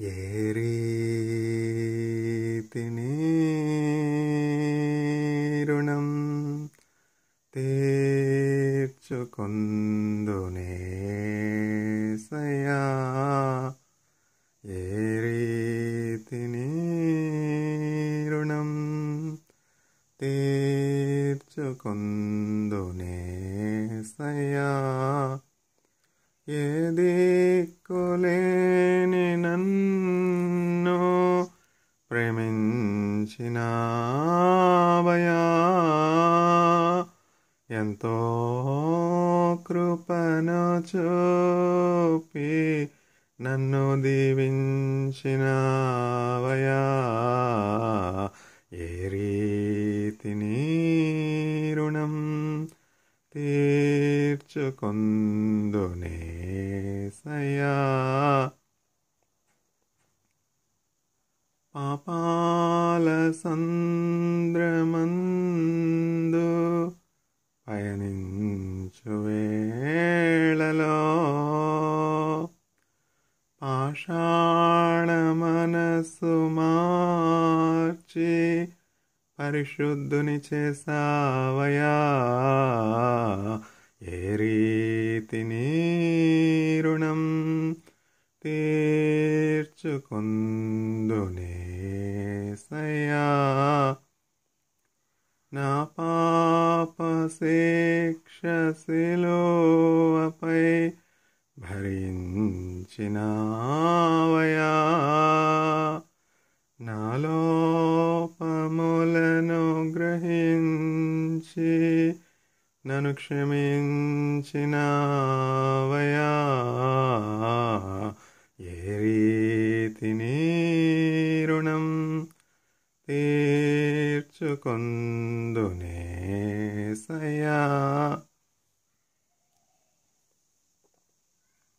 ఏ రీతిని రుణం తీర్చుకొందునే సయా ఏ రీతిని రుణం తీర్చుకొందునే సయా ఏ దిక్కులేని నన్ను ప్రేమించినావయా ఎంతో కృపను చూపి నన్ను దీవించినావయా ఏ రీతిని రుణం తీర్చుకొందునే సయా పాపాల సంద్రమందు పయనించు వేళలో పాషాణ మనసు మార్చి పరిశుద్ధుని చేసావయా ఏ రీతిని రుణం తీర్చుకొందునే సయా నా పాప శిక్ష శిలోపై భరించినావయా నా లోపములను గ్రహించి నన్ను క్షమించినావయా ఏ రీతిని రుణం తీర్చుకొందునే సయా